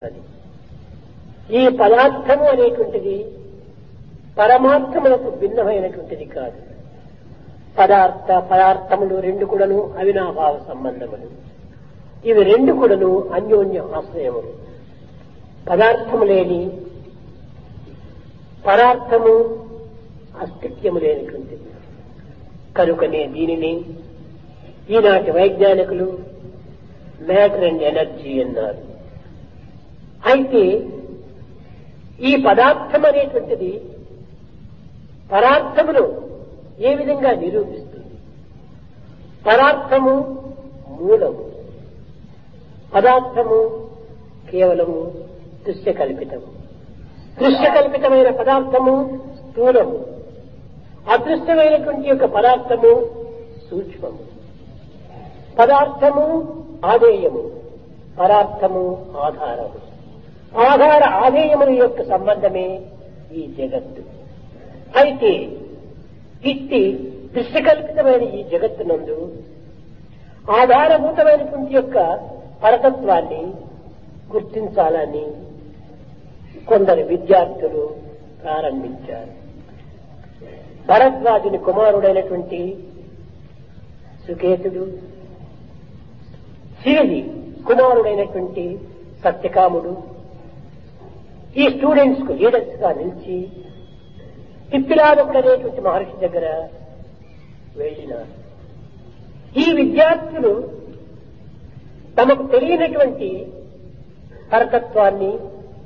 అది ఈ పదార్థము అనేటువంటిది పరమార్థములకు భిన్నమైనటువంటిది కాదు పదార్థ పదార్థములు రెండు కూడాను అవినాభావ సంబంధములు ఇవి రెండు కూడాను అన్యోన్య ఆశ్రయములు పదార్థము లేని పదార్థము అస్తిత్యము లేనటువంటిది కనుకనే దీనిని ఈనాటి వైజ్ఞానికులు మ్యాటర్ అండ్ ఎనర్జీ అన్నారు అయితే ఈ పదార్థం అనేటువంటిది పదార్థమును ఏ విధంగా నిరూపిస్తుంది పదార్థము మూలము పదార్థము కేవలము దృశ్య కల్పితము దృశ్య కల్పితమైన పదార్థము స్థూలము అదృష్టమైనటువంటి యొక్క పదార్థము సూక్ష్మము పదార్థము ఆదేయము పదార్థము ఆధారము ఆధార ఆధేయముల యొక్క సంబంధమే ఈ జగత్తు అయితే ఇట్టి దృశ్యకల్పితమైన ఈ జగత్తునందు ఆధారభూతమైనటువంటి యొక్క పరతత్వాన్ని గుర్తించాలని కొందరు విద్యార్థులు ప్రారంభించారు భరద్వాజుని కుమారుడైనటువంటి సుకేతుడు శివుడి కుమారుడైనటువంటి సత్యకాముడు ఈ స్టూడెంట్స్ కు లీడర్స్ గా నిలిచి పిప్పిలాదకుడు అనేటువంటి మహర్షి దగ్గర వెళ్ళినారు ఈ విద్యార్థులు తమకు తెలియనటువంటి పరతత్వాన్ని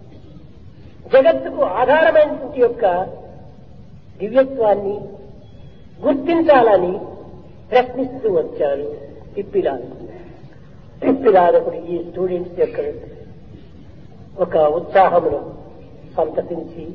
జగత్తుకు ఆధారమైనటువంటి యొక్క దివ్యత్వాన్ని గుర్తించాలని ప్రశ్నిస్తూ వచ్చారు పిప్పిలాదకుడు పిప్పిలాదకుడు ఈ స్టూడెంట్స్ యొక్క ఒక ఉత్సాహమును సంతసించి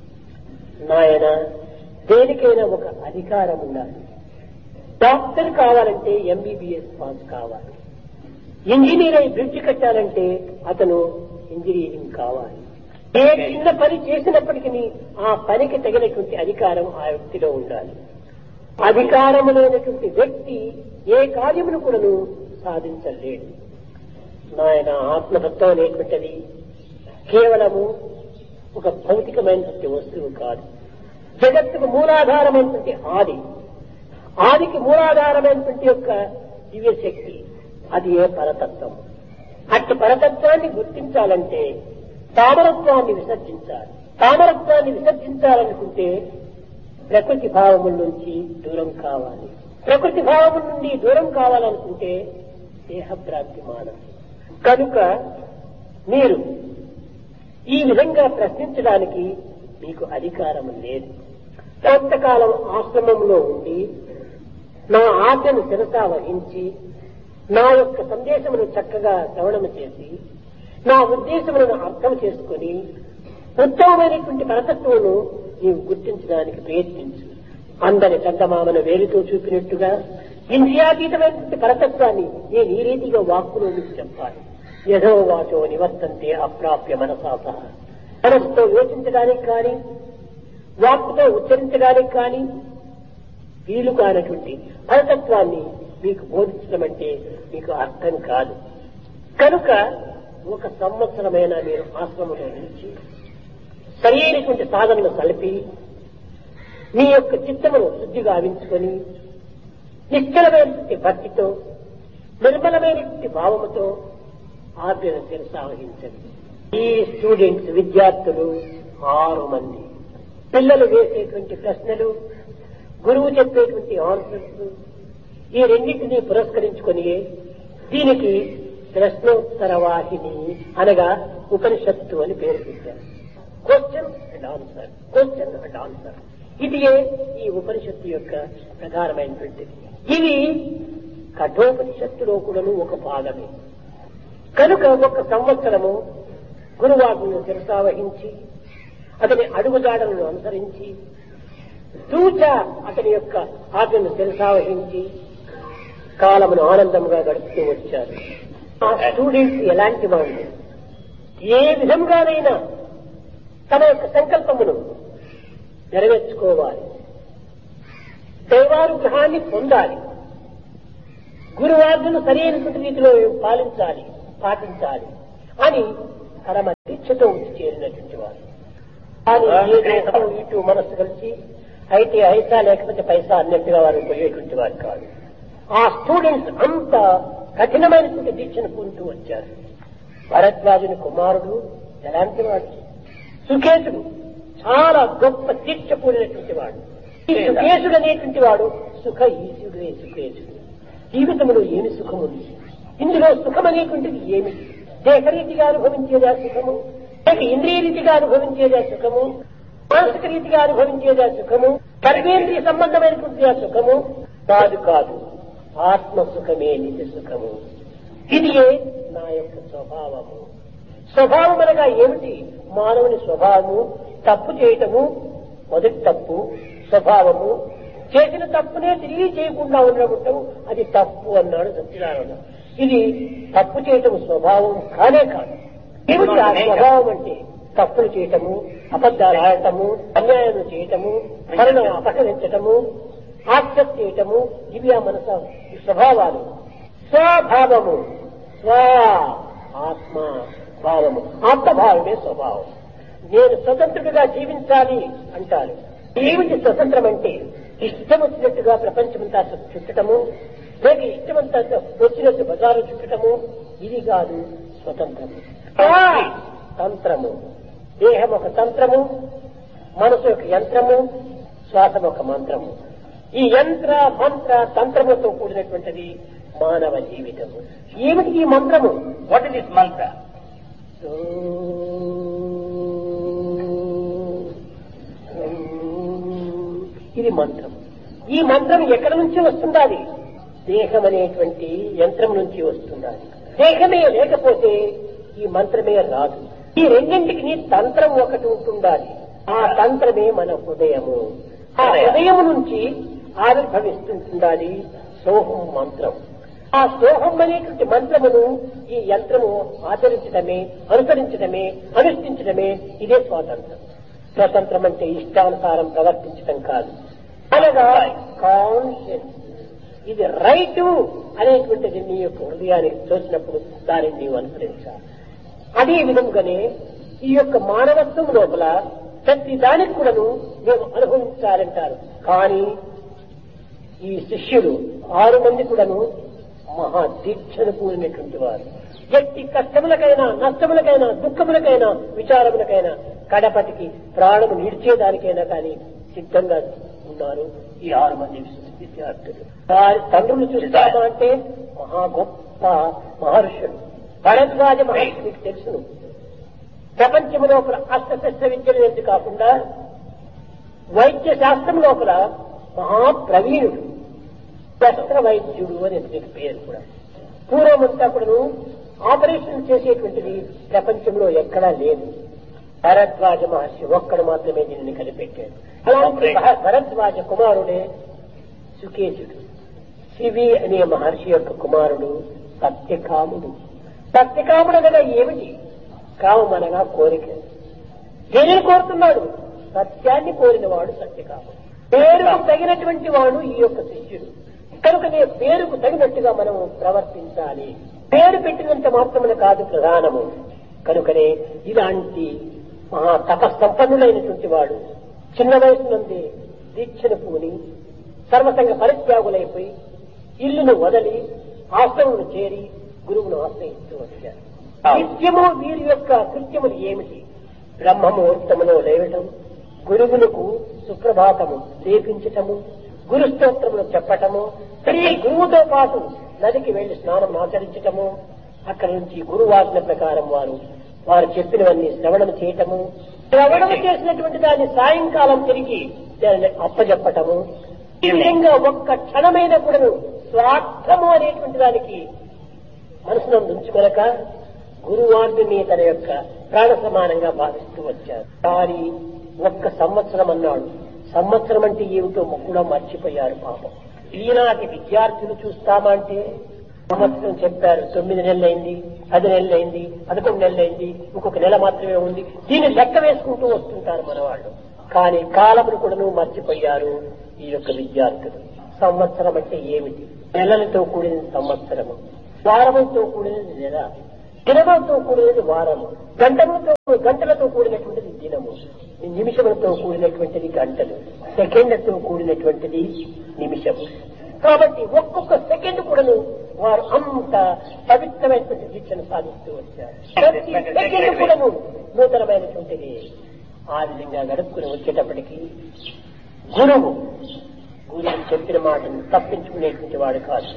నాయన దేనికైనా ఒక అధికారం ఉండాలి డాక్టర్ కావాలంటే ఎంబీబీఎస్ పాస్ కావాలి ఇంజనీర్ అయి బ్రిడ్జ్ కట్టాలంటే అతను ఇంజనీరింగ్ కావాలి ఏ చిన్న పని చేసినప్పటికీ ఆ పనికి తగినటువంటి అధికారం ఆ వ్యక్తిలో ఉండాలి అధికారము లేనటువంటి వ్యక్తి ఏ కార్యమును కూడాను సాధించలేడు నాయన ఆత్మతత్వం అనేటువంటిది కేవలము ఒక భౌతికమైనటువంటి వస్తువు కాదు జగత్తుకు మూలాధారమైనటువంటి ఆది ఆదికి మూలాధారమైనటువంటి యొక్క దివ్య శక్తి అది ఏ పరతత్వం అట్టి పరతత్వాన్ని గుర్తించాలంటే తామరత్వాన్ని విసర్జించాలి తామరత్వాన్ని విసర్జించాలనుకుంటే ప్రకృతి భావముల నుంచి దూరం కావాలి ప్రకృతి భావముల నుండి దూరం కావాలనుకుంటే దేహభ్రాంతి మానం కనుక మీరు ఈ విధంగా ప్రశ్నించడానికి మీకు అధికారం లేదు కొంతకాలం ఆశ్రమంలో ఉండి నా ఆజ్ఞను శిరసా వహించి నా యొక్క సందేశమును చక్కగా శ్రవణము చేసి నా ఉద్దేశములను అర్థం చేసుకుని ఉత్తమమైనటువంటి పరతత్వమును నీవు గుర్తించడానికి ప్రయత్నించు అందరి చందమామను వేలుతో చూపినట్టుగా ఇంద్రియాతీతమైనటువంటి పరతత్వాన్ని నేను ఈ రీతిగా వాక్కులో మీకు చెప్పాలి యథో వాచో నివర్తంతే అప్రాప్య మనసాస మనసుతో యోచించడానికి కానీ వాక్కుతో ఉచ్చరించడానికి కానీ వీలు కానటువంటి పరతత్వాన్ని మీకు బోధించడం అంటే మీకు అర్థం కాదు కనుక ఒక సంవత్సరమైన మీరు ఆశ్రమంలో నిలిచి సరైనటువంటి సాధనలు కలిపి మీ యొక్క చిత్తమును శుద్ధిగా ఆవించుకొని నిశ్చలమైనటువంటి భక్తితో నిర్మలమైనటువంటి భావముతో ఆజ్ఞను కొనసాగించండి ఈ స్టూడెంట్స్ విద్యార్థులు ఆరు మంది పిల్లలు వేసేటువంటి ప్రశ్నలు గురువు చెప్పేటువంటి ఆన్సర్స్ ఈ రెండింటినీ పురస్కరించుకొని దీనికి ప్రశ్నోత్తర వాహిని అనగా ఉపనిషత్తు అని పేరు పెట్టారు question and answer question and answer ఇది ఈ ఉపనిషత్తు యొక్క ప్రధానమైనటువంటిది ఇది కఠోపనిషత్తులో కూడాను ఒక భాగమే కనుక ఒక సంవత్సరము గురువాజ్ఞను శిరసావహించి అతని అడుగుజాడలను అనుసరించి తూచ అతని యొక్క ఆజ్ఞను శిరసావహించి కాలమును ఆనందంగా గడుపుతూ వచ్చారు ఆ స్టూడెంట్స్ ఎలాంటి వాళ్ళు ఏ విధంగానైనా తన యొక్క సంకల్పమును నెరవేర్చుకోవాలి దైవానుగ్రహాన్ని పొందాలి గురువార్జును సరైనటువంటి రీతిలో పాలించాలి పాటించాలి అని పరమ దీక్షతో వచ్చి చేరినటువంటి వారు కానీ ఏదో అటు ఇటు మనస్సు కలిసి అయితే ఐసా లేకపోతే పైసా అన్నట్టుగా వారు పోయేటువంటి వారు కాదు ఆ స్టూడెంట్స్ అంత కఠినమైనటువంటి దీక్షను పొందుతూ వచ్చారు భరద్వాజుని కుమారుడు ఎలాంటి వాడు సుకేతుడు చాలా గొప్ప దీక్ష కూడినటువంటి వాడు ఈ సుకేశుడు అనేటువంటి వాడు సుఖ ఈశుడే సుకేశుడు జీవితంలో ఏమి సుఖముంది ఇందులో సుఖం అనేటువంటిది ఏమి దేహరీతిగా అనుభవించేదా సుఖము లేక ఇంద్రియ రీతిగా అనుభవించేదా సుఖము మానసిక రీతిగా అనుభవించేదా సుఖము సర్వేంద్రియ సంబంధమైనటువంటి ఆ సుఖము కాదు కాదు ఆత్మ సుఖమే నిజ సుఖము ఇదియే నా యొక్క స్వభావము స్వభావం అనగా ఏమిటి మానవుని స్వభావము తప్పు చేయటము మొదటి తప్పు స్వభావము చేసిన తప్పునే తిరిగి చేయకుండా ఉండటం అది తప్పు అన్నాడు సత్యనారాయణ ఇది తప్పు చేయటం స్వభావం కానే కాదు ఏమిటి ఆ స్వభావం అంటే తప్పులు చేయటము అబద్ధాలు ఆడటము అన్యాయం చేయటము మరణం అపహరించటము ఆత్మహత్య చేయటము ఇవి ఆ మనస స్వభావాలు స్వభావము స్వ ఆత్మ భావము ఆత్మభావమే స్వభావం నేను స్వతంత్రుడిగా జీవించాలి అంటారు ఏమిటి స్వతంత్రం అంటే ఇష్టం వచ్చినట్టుగా ప్రపంచమంతా చుట్టటము లేక ఇష్టమంతా వచ్చినట్టు బజారు చుట్టటము ఇది కాదు స్వతంత్రము తంత్రము దేహం ఒక తంత్రము మనసు ఒక యంత్రము శ్వాసం ఒక మంత్రము ఈ యంత్ర మంత్ర తంత్రముతో కూడినటువంటిది మానవ జీవితము ఏమిటి ఈ మంత్రము What is this mantra? ఇది మంత్రం ఈ మంత్రం ఎక్కడ నుంచి వస్తుండాలి దేహం అనేటువంటి యంత్రం నుంచి వస్తుండాలి దేహమే లేకపోతే ఈ మంత్రమే రాదు ఈ రెండింటికి తంత్రం ఒకటి ఉంటుండాలి ఆ తంత్రమే మన హృదయము ఆ హృదయము నుంచి ఆవిర్భవిస్తుండాలి సోహం మంత్రం ఆ సోహం అనేటువంటి మంత్రమును ఈ యంత్రము ఆచరించడమే అనుసరించడమే అనుష్ఠించడమే ఇదే స్వాతంత్రం స్వతంత్రం అంటే ఇష్టానుసారం ప్రవర్తించడం కాదు అనగా కాన్షియస్ ఇది రైటు అనేటువంటిది నీ యొక్క హృదయానికి తోచినప్పుడు దానిని నీవు అనుసరించాలి అదే విధముగానే ఈ యొక్క మానవత్వం లోపల ప్రతి దానికి కూడాను మేము అనుభవించాలంటారు కానీ ఈ శిష్యులు ఆరు మంది కూడాను మహా దీక్షను కూడినటువంటి వారు ఎట్టి కష్టములకైనా నష్టములకైనా దుఃఖములకైనా విచారములకైనా కడపటికి ప్రాణము నిడిచేదానికైనా కానీ సిద్ధంగా ఉన్నారు ఈ ఆరు మంది విద్యార్థులు వారి తండ్రులు చూస్తామా అంటే మహా గొప్ప మహర్షులు భరద్వాజ మహర్షి మీకు తెలుసును ప్రపంచము లోపల అస్త్రశస్త్ర విద్యలు ఎందుకు కాకుండా వైద్య శాస్త్రం లోపల మహాప్రవీణుడు శస్త్ర వైద్యుడు అని దీనికి పేరు కూడా పూర్వమంతా కూడాను ఆపరేషన్ చేసేటువంటిది ప్రపంచంలో ఎక్కడా లేదు భరద్వాజ మహర్షి ఒక్కడు మాత్రమే దీనిని కనిపెట్టాడు అలాంటి భ- భరద్వాజ కుమారుడే సుకేశుడు శివి అనే మహర్షి యొక్క కుమారుడు సత్యకాముడు సత్యకాముడు అనగా ఏమిటి కామం అనగా కోరిక దేనిని కోరుతున్నాడు సత్యాన్ని కోరినవాడు సత్యకాముడు పేరుకు తగినటువంటి వాడు ఈ యొక్క శిష్యుడు కనుకనే పేరుకు తగినట్టుగా మనం ప్రవర్తించాలి పేరు పెట్టినంత మాత్రమున కాదు ప్రధానము కనుకనే ఇలాంటి మహా తపస్సంపన్నులైనటువంటి వాడు చిన్న వయసు నుండి దీక్షను పూని సర్వసంగ పరిత్యాగులైపోయి ఇల్లును వదలి ఆశ్రమును చేరి గురువును ఆశ్రయిస్తూ వచ్చారు నిత్యము వీరి యొక్క కృత్యములు ఏమిటి బ్రహ్మముహూర్తములో లేవటం గురువులకు సుప్రభాతము లేపించటము గురు స్తోత్రములు చెప్పటము ప్రతి గురువుతో పాటు నదికి వెళ్లి స్నానం ఆచరించటము అక్కడి నుంచి గురువాజ్ఞ ప్రకారం వారు వారు చెప్పినవన్నీ శ్రవణం చేయటము శ్రవణం చేసినటువంటి దాన్ని సాయంకాలం తిరిగి దానిని అప్పజెప్పటము ఈ విధంగా ఒక్క క్షణమైన కూడా స్వార్థము అనేటువంటి దానికి మనసును ఉంచుకొనక గురువార్ని తన యొక్క ప్రాణ సమానంగా భావిస్తూ వచ్చారు కానీ ఒక్క సంవత్సరం అన్నాడు సంవత్సరం అంటే ఏమిటో కూడా మర్చిపోయారు పాపం ఈనాటి విద్యార్థులు చూస్తామా అంటే సంవత్సరం చెప్పారు తొమ్మిది నెలలైంది పది నెలలైంది పదకొండు నెలలైంది ఇంకొక నెల మాత్రమే ఉంది దీన్ని లెక్క వేసుకుంటూ వస్తుంటారు మన వాళ్ళు కానీ కాలమును కూడాను మర్చిపోయారు ఈ యొక్క విద్యార్థులు సంవత్సరం అంటే ఏమిటి నెలలతో కూడిన సంవత్సరము వారములతో కూడిన నెల దినములతో కూడినది వారము గంటలతో గంటలతో కూడినటువంటిది దినము నిమిషములతో కూడినటువంటిది గంటలు సెకండ్లతో కూడినటువంటిది నిమిషము కాబట్టి ఒక్కొక్క సెకండ్ కూడాను వారు అంత పవిత్రమైనటువంటి దీక్షను సాధిస్తూ వచ్చారు ప్రతి సెకండ్ కూడాను నూతనమైనటువంటిది ఆ విధంగా గడుపుకుని వచ్చేటప్పటికి గురువు గురువు చెప్పిన మాటను తప్పించుకునేటువంటి వాడు కాదు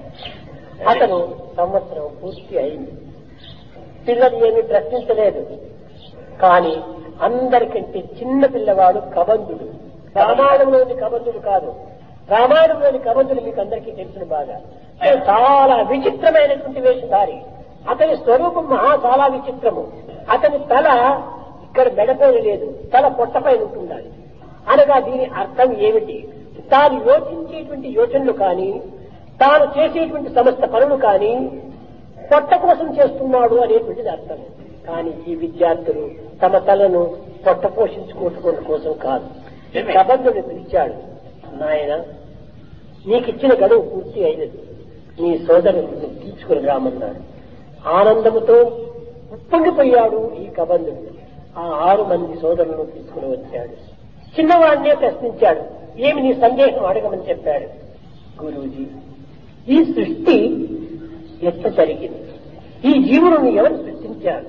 అతను సంవత్సరం పూర్తి అయింది పిల్లలు ఏమీ ప్రశ్నించలేదు కానీ అందరికంటే చిన్న పిల్లవాడు కబంధుడు రామాయణంలోని కబంధుడు కాదు రామాయణంలోని కబంధుడు మీకు అందరికీ తెలిసిన బాగా అతను చాలా విచిత్రమైనటువంటి వేషధారి అతని స్వరూపం మహా చాలా విచిత్రము అతని తల ఇక్కడ మెడపైన లేదు తల పొట్టపైన ఉంటుండాలి అనగా దీని అర్థం ఏమిటి తాను యోచించేటువంటి యోచనలు కానీ తాను చేసేటువంటి సమస్త పనులు కానీ పొట్ట కోసం చేస్తున్నాడు అనేటువంటిది అర్థం కానీ ఈ విద్యార్థులు తమ తలను పొట్ట పోషించుకోవడం కోసం కాదు ప్రబంధుని పిలిచాడు నాయన నీకిచ్చిన గడువు పూర్తి అయినది నీ సోదరుని తీసుకుని రామన్నాడు ఆనందముతో ఉప్పొంగిపోయాడు ఈ కబంధుడు ఆ ఆరు మంది సోదరులను తీసుకుని వచ్చాడు చిన్నవాడినే ప్రశ్నించాడు ఏమి నీ సందేహం అడగమని చెప్పాడు గురూజీ ఈ సృష్టి ఎట్లా జరిగింది ఈ జీవులను ఎవరు సృష్టించారు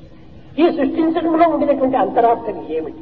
ఈ సృష్టించడంలో ఉండినటువంటి అంతరార్థం ఏమిటి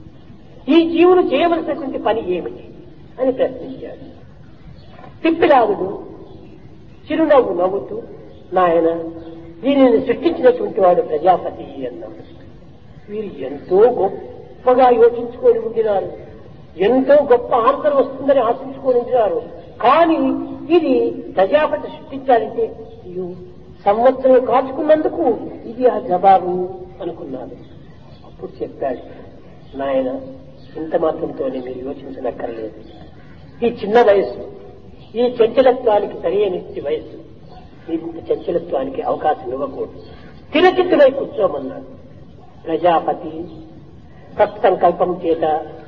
ఈ జీవులు చేయవలసినటువంటి పని ఏమిటి అని ప్రశ్నించాడు తిప్పిరాగుడు చిరునవ్వు నవ్వుతూ నాయన దీనిని సృష్టించినటువంటి వాడు ప్రజాపతి అన్నాడు వీరు ఎంతో గొప్పగా యోచించుకొని ఉండినారు ఎంతో గొప్ప ఆన్సర్ వస్తుందని ఆశించుకొని ఉండినారు కానీ ఇది ప్రజాపతి సృష్టించాలంటే ఇయ్యో, సంవత్సరం కాచుకున్నందుకు ఇది ఆ జవాబు అనుకున్నాను అప్పుడు చెప్పాడు నాయన ఇంత మాత్రంతోనే మీరు యోచించనక్కర్లేదు ఈ చిన్న వయస్సు ఈ చంచలత్వానికి సరైనటువంటి వయస్సు మీరు ఇంత చంచలత్వానికి అవకాశం ఇవ్వకూడదు స్థిరచిత్తులై కూర్చోమన్నాడు ప్రజాపతి సత్సంకల్పం చేత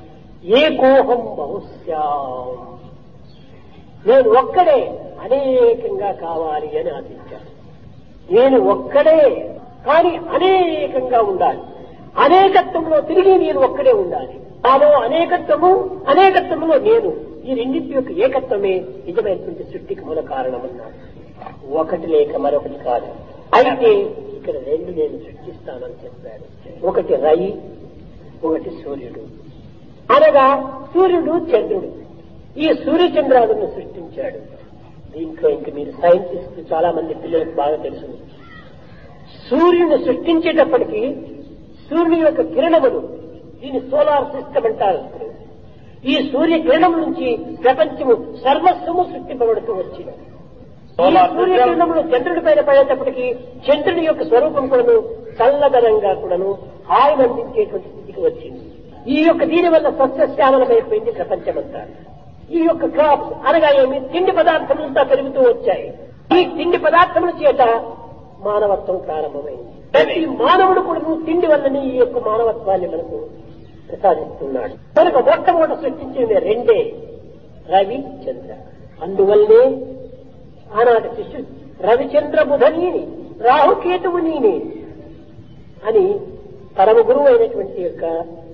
ఏకోహం బహుశ్యాం నేను ఒక్కడే అనేకంగా కావాలి అని ఆశించాను నేను ఒక్కడే కానీ అనేకంగా ఉండాలి అనేకత్వంలో తిరిగి నేను ఒక్కడే ఉండాలి నాలో అనేకత్వము అనేకత్వంలో నేను ఈ రెండింటి యొక్క ఏకత్వమే నిజమైనటువంటి సృష్టికి మూల కారణమన్నాడు ఒకటి లేక మరొకటి కాదు అయితే ఇక్కడ రెండు నేను సృష్టిస్తానని చెప్పాడు ఒకటి రయి ఒకటి సూర్యుడు అనగా సూర్యుడు చంద్రుడు ఈ సూర్యచంద్రాలను సృష్టించాడు దీంట్లో ఇంక మీరు సైంటిస్ట్ చాలా మంది పిల్లలకు బాగా తెలుసు సూర్యుని సృష్టించేటప్పటికి సూర్యుని యొక్క కిరణములు దీని సోలార్ సిస్టమ్ అంటారు ఈ సూర్య కిరణం నుంచి ప్రపంచము సర్వస్వము సృష్టింపబడుతూ వచ్చింది ఈ Solar system- సూర్యకిరణములు చంద్రుడి పైన పడేటప్పటికి చంద్రుడి యొక్క స్వరూపం కూడాను చల్లదనంగా కూడాను హాయి అందించేటువంటి స్థితికి వచ్చింది ఈ యొక్క దీని వల్ల సస్యశ్యామలమైపోయింది ప్రపంచమంతా ఈ యొక్క క్రాప్స్ అనగా ఏమి తిండి పదార్థములంతా పెరుగుతూ వచ్చాయి ఈ తిండి పదార్థముల చేత మానవత్వం ప్రారంభమైంది ప్రతి మానవుడు కూడా తిండి వల్లనే ఈ యొక్క మానవత్వాన్ని మనకు ప్రసాదిస్తున్నాడు కనుక మొట్టమొదట సృష్టించింది రెండే రవి చంద్ర అందువల్లనే ఆనాటి శిష్యుడు రవిచంద్ర బుధనీని రాహుకేతువు నీని అని పరమ గురువు అయినటువంటి యొక్క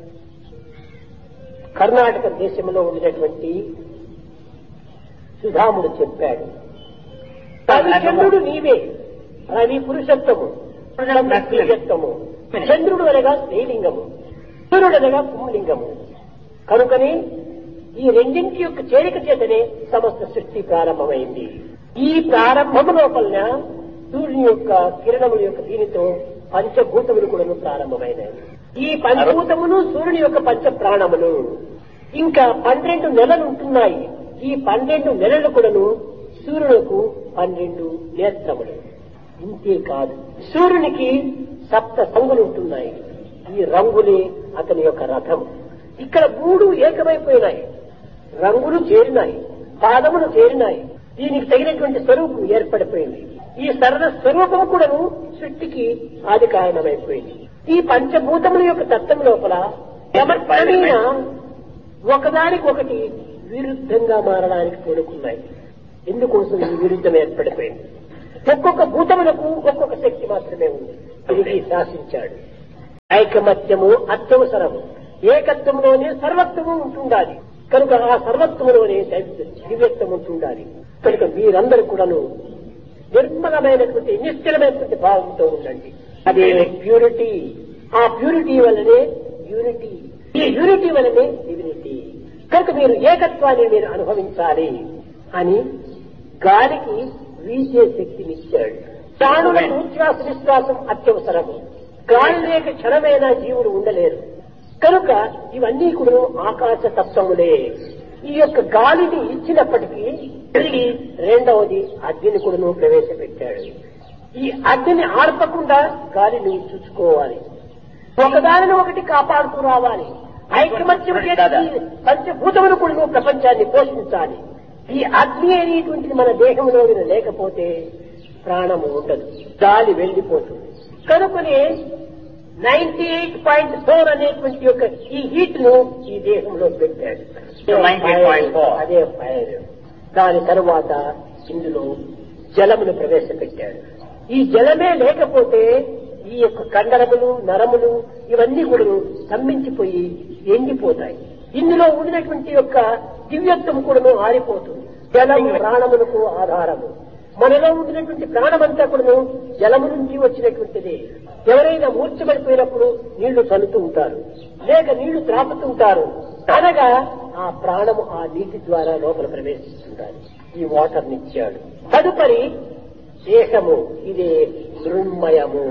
కర్ణాటక దేశంలో ఉండినటువంటి సుధాముడు చెప్పాడు రవిచంద్రుడు నీవే రవి పురుషత్వము చంద్ర స్త్రీయత్వము చంద్రుడు అనగా స్త్రీలింగము సూర్యుడు అనగా పుంలింగము కనుకనే ఈ రెండింటి యొక్క చేరిక చేతనే సమస్త సృష్టి ప్రారంభమైంది ఈ ప్రారంభము లోపల సూర్యుని యొక్క కిరణముల యొక్క దీనితో పంచభూతములు కూడా ప్రారంభమైనాయి ఈ పంచభూతములు సూర్యుని యొక్క పంచ ప్రాణములు ఇంకా పన్నెండు నెలలు ఉంటున్నాయి ఈ పన్నెండు నెలలు కూడాను సూర్యులకు పన్నెండు నేత్రములు ఇంతే కాదు సూర్యునికి సప్త రంగులు ఉంటున్నాయి ఈ రంగులే అతని యొక్క రథం ఇక్కడ మూడు ఏకమైపోయినాయి రంగులు చేరినాయి పాదములు చేరినాయి దీనికి తగినటువంటి స్వరూపం ఏర్పడిపోయింది ఈ సరళ స్వరూపం కూడాను సృష్టికి ఆది కారణమైపోయింది ఈ పంచభూతముల యొక్క తత్వం లోపల క్రమక్రమేణ ఒకదానికొకటి విరుద్ధంగా మారడానికి తోడుకున్నాయి ఎందుకోసం ఈ విరుద్ధం ఏర్పడిపోయింది ఒక్కొక్క భూతములకు ఒక్కొక్క శక్తి మాత్రమే ఉంది తిరిగి శాసించాడు ఐకమత్యము అత్యవసరము ఏకత్వంలోనే సర్వత్వము ఉంటుండాలి కనుక ఆ సర్వత్వంలోనే దైవ- దివ్యత్వం ఉంటుండాలి కనుక మీరందరూ కూడాను నిర్మలమైనటువంటి నిశ్చలమైనటువంటి భావంతో ఉండండి అదే ప్యూరిటీ ఆ ప్యూరిటీ వల్లనే యూనిటీ ఈ యూనిటీ వల్లనే డివినిటీ కనుక మీరు ఏకత్వాన్ని మీరు అనుభవించాలి అని గాలికి వీచే శక్తినిచ్చాడు ప్రాణులకు ఉచ్ఛ్వాస విశ్వాసం అత్యవసరము గాలి లేక క్షణమైన జీవుడు ఉండలేరు కనుక ఇవన్నీ కూడా ఆకాశ తత్వములే ఈ యొక్క గాలిని ఇచ్చినప్పటికీ తిరిగి రెండవది అగ్నిని కూడాను ప్రవేశపెట్టాడు ఈ అగ్నిని ఆర్పకుండా గాలిని చూసుకోవాలి ఒకదానిని ఒకటి కాపాడుతూ రావాలి ఐకమత్యం చేసి ఈ పంచభూతములు కూడా ప్రపంచాన్ని పోషించాలి ఈ అగ్ని అనేటువంటిది మన దేహంలో లేకపోతే ప్రాణము ఉండదు గాలి వెళ్ళిపోతుంది కనుకనే నైన్టీ ఎయిట్ పాయింట్ ఫోర్ అనేటువంటి యొక్క ఈ హీట్ ను ఈ దేహంలో పెట్టాడు 98.4. అదే ఫైర్ దాని తరువాత ఇందులో జలమును ప్రవేశపెట్టాడు ఈ జలమే లేకపోతే ఈ యొక్క కండరములు నరములు ఇవన్నీ కూడా స్తంభించిపోయి ఎండిపోతాయి ఇందులో ఉండినటువంటి యొక్క దివ్యత్వం కూడా ఆరిపోతుంది జలము ప్రాణములకు ఆధారము మనలో ఉండినటువంటి ప్రాణమంతా కూడా జలము నుంచి వచ్చినటువంటిది ఎవరైనా మూర్చబడిపోయినప్పుడు నీళ్లు చల్లుతూ ఉంటారు లేక నీళ్లు త్రాపుతుంటారు అనగా ఆ ప్రాణము ఆ నీటి ద్వారా లోపల ప్రవేశిస్తుంటారు ఈ వాటర్ నిచ్చాడు తదుపరి దేహము ఇదే మృణ్మయము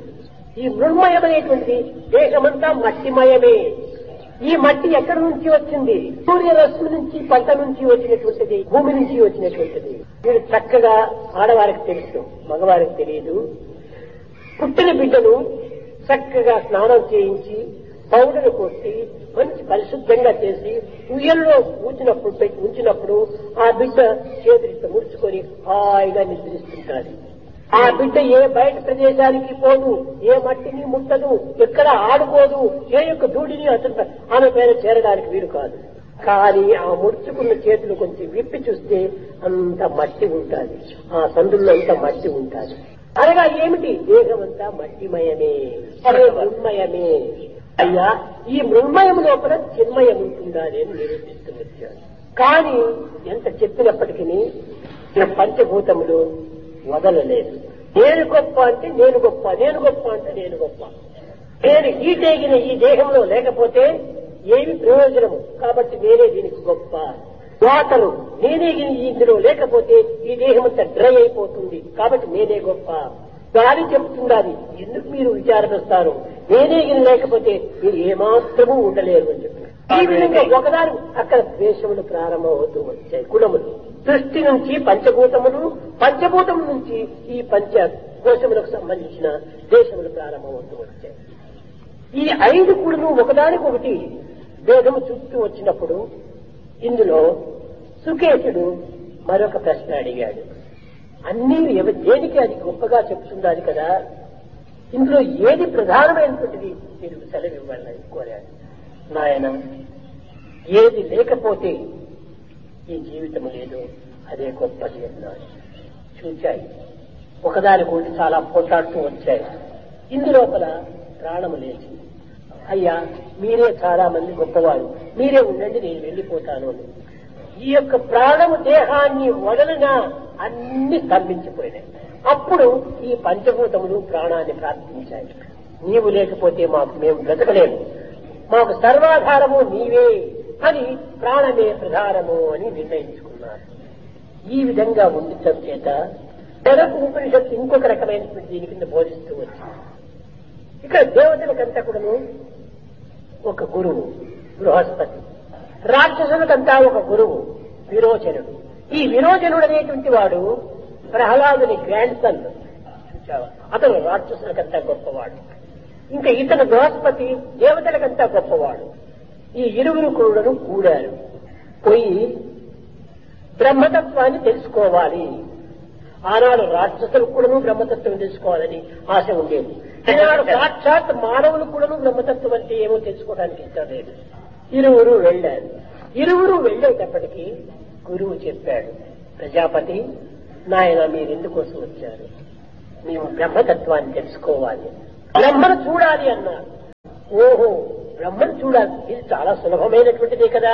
ఈ మృణ్మయమైనటువంటి దేహమంతా మట్టిమయమే ఈ మట్టి ఎక్కడి నుంచి వచ్చింది సూర్యరశ్మి నుంచి పంట నుంచి వచ్చినటువంటిది భూమి నుంచి వచ్చినటువంటిది మీరు చక్కగా ఆడవారికి తెలుసు మగవారికి తెలియదు పుట్టిన బిడ్డను చక్కగా స్నానం చేయించి పౌడర్ కొట్టి మంచి పరిశుద్ధంగా చేసి ఉయ్యల్లో ఉంచినప్పుడు పెట్టి ఉంచినప్పుడు ఆ బిడ్డ చేతులతో ముడుచుకొని హాయిగా నిద్రిస్తుంటాడు ఆ బిడ్డ ఏ బయట ప్రదేశానికి పోదు ఏ మట్టిని ముట్టదు ఎక్కడ ఆడుకోదు ఏ యొక్క ధూళిని అతను ఆమె పైన చేరడానికి వీలు కాదు కానీ ఆ ముడుచుకున్న చేతులు కొంచెం విప్పి చూస్తే అంత మట్టి ఉంటుంది ఆ సందుల్లో అంత మట్టి ఉంటుంది అనగా ఏమిటి దేహం అంతా మట్టిమయమే అదే మృన్మయమే అయ్యా ఈ మృన్మయం లోపల చిన్మయం ఉంటుందా అని నిరూపిస్తూ వచ్చాడు కానీ ఎంత చెప్పినప్పటికీ ఈ పంచభూతములు వదలలేదు నేను గొప్ప అంటే నేను గొప్ప నేను గొప్ప అంటే నేను గొప్ప నేను ఈటేగిన ఈ దేహంలో లేకపోతే ఏమి ప్రయోజనము కాబట్టి నేనే దీనికి గొప్ప వాటరు నేనే గిని ఇందులో లేకపోతే ఈ దేహం అంతా డ్రై అయిపోతుంది కాబట్టి నేనే గొప్ప గాలి చెప్తుండాలి ఎందుకు మీరు విచారణ నేనే గిని లేకపోతే మీరు ఏమాత్రమూ ఉండలేరు అని చెప్పి ఈ విధంగా ఒకదాని అక్కడ ద్వేషములు ప్రారంభమవుతూ వచ్చాయి కులములు సృష్టి నుంచి పంచభూతములు పంచభూతముల నుంచి ఈ పంచ కోశములకు సంబంధించిన దేశములు ప్రారంభమవుతూ వచ్చాయి ఈ ఐదు కూడాను ఒకదానికొకటి భేదము చుట్టూ వచ్చినప్పుడు ఇందులో సుకేశుడు మరొక ప్రశ్న అడిగాడు అన్ని ఎవ- దేనికి అది గొప్పగా చెప్తుండాలి కదా ఇందులో ఏది ప్రధానమైనటువంటిది మీరు సెలవు ఇవ్వాలని కోరాడు నాయన ఏది లేకపోతే ఈ జీవితం లేదు అదే గొప్పది అన్నాడు చూచాయి ఒకదానికొకటి చాలా పోట్లాడుతూ వచ్చాయి ఇందులోపల ప్రాణము లేచింది అయ్యా మీరే చాలా మంది గొప్పవారు మీరే ఉండండి నేను వెళ్ళిపోతాను అని ఈ యొక్క ప్రాణము దేహాన్ని వదలిన అన్ని స్తంభించిపోయినాయి అప్పుడు ఈ పంచభూతములు ప్రాణాన్ని ప్రార్థించాయి నీవు లేకపోతే మాకు మేము బ్రతకలేము మాకు సర్వాధారము నీవే అని ప్రాణమే ప్రధానము అని నిర్ణయించుకున్నారు ఈ విధంగా ఉండటం చేత తెరకు ఉపనిషత్తు ఇంకొక రకమైనటువంటి దీని కింద బోధిస్తూ వచ్చింది ఇక్కడ దేవతలకంతా కూడాను ఒక గురువు బృహస్పతి రాక్షసులకంతా ఒక గురువు విరోచనుడు ఈ విరోచనుడు అనేటువంటి వాడు ప్రహ్లాదుని గ్రాండ్ సన్ చూచావా అతను రాక్షసులకంతా గొప్పవాడు ఇంకా ఇతను బృహస్పతి దేవతలకంతా గొప్పవాడు ఈ ఇరువురు కూడాను కూడారు పోయి బ్రహ్మతత్వాన్ని తెలుసుకోవాలి ఆనాడు రాక్షసులకు కూడాను బ్రహ్మతత్వం తెలుసుకోవాలని ఆశ ఉండేది ఈనాడు సాక్షాత్ మానవులు కూడాను బ్రహ్మతత్వం అంటే ఏమో తెలుసుకోవడానికి ఇష్టం లేదు ఇరువురు వెళ్ళారు ఇరువురు వెళ్ళేటప్పటికీ గురువు చెప్పాడు ప్రజాపతి నాయన మీరు ఎందుకోసం వచ్చారు మేము బ్రహ్మతత్వాన్ని తెలుసుకోవాలి బ్రహ్మను చూడాలి అన్నారు ఓహో బ్రహ్మను చూడాలి ఇది చాలా సులభమైనటువంటిదే కదా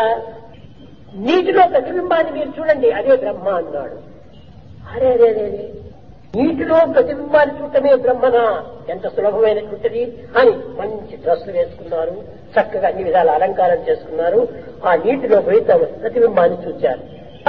నీటిలో ప్రతిబింబాన్ని మీరు చూడండి అదే బ్రహ్మ అన్నాడు అరే అరే అరే అరే. నీటిలో ప్రతిబింబాన్ని చూడటమే బ్రహ్మనా ఎంత సులభమైనటువంటిది అని మంచి డ్రెస్సులు వేసుకున్నారు చక్కగా అన్ని విధాల అలంకారం చేసుకున్నారు ఆ నీటిలో పోయి తమ ప్రతిబింబాన్ని చూచారు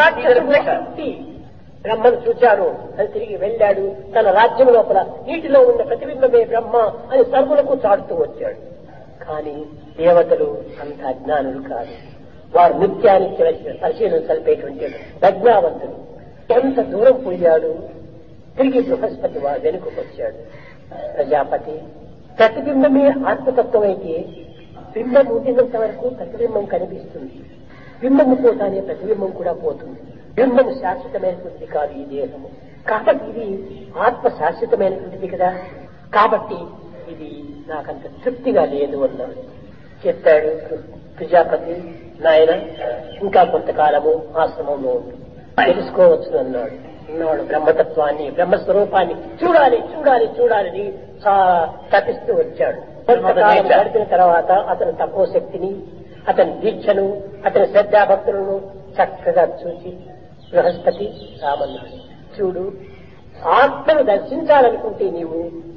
శక్తి బ్రహ్మను చూచారు అని తిరిగి వెళ్ళాడు తన రాజ్యం లోపల నీటిలో ఉన్న ప్రతిబింబమే బ్రహ్మ అని సర్వులకు చాటుతూ వచ్చాడు కానీ దేవతలు అంత అజ్ఞానులు కాదు వారు నిత్యానికి పరిశీలన సలిపేటువంటి ప్రజ్ఞావంతులు ఎంత దూరం పోయాడు తిరిగి బృహస్పతి వారు వెనుకకు వచ్చాడు ప్రజాపతి ప్రతిబింబమే ఆత్మతత్వం అయితే బింబం ఉండినంత వరకు ప్రతిబింబం కనిపిస్తుంది బింబము పోతానే ప్రతిబింబం కూడా పోతుంది బింబం శాశ్వతమైనటువంటిది కాదు ఈ దేహము కాబట్టి ఇది ఆత్మ శాశ్వతమైనటువంటిది కదా కాబట్టి ఇది నాకంత తృప్తిగా లేదు అన్నాడు చెప్పాడు ప్రజాపతి నాయన ఇంకా కొంతకాలము ఆశ్రమంలో ఉండు తెలుసుకోవచ్చు అన్నాడు అన్నాడు బ్రహ్మతత్వాన్ని బ్రహ్మస్వరూపాన్ని చూడాలి చూడాలి చూడాలని చాలా తపిస్తూ వచ్చాడు కొంతకాలం గడిపిన తర్వాత అతని తక్కువ శక్తిని అతని దీక్షను అతని శ్రద్ధాభక్తులను చక్కగా చూసి బృహస్పతి రామన్నాడు చూడు ఆత్మను దర్శించాలనుకుంటే నీవు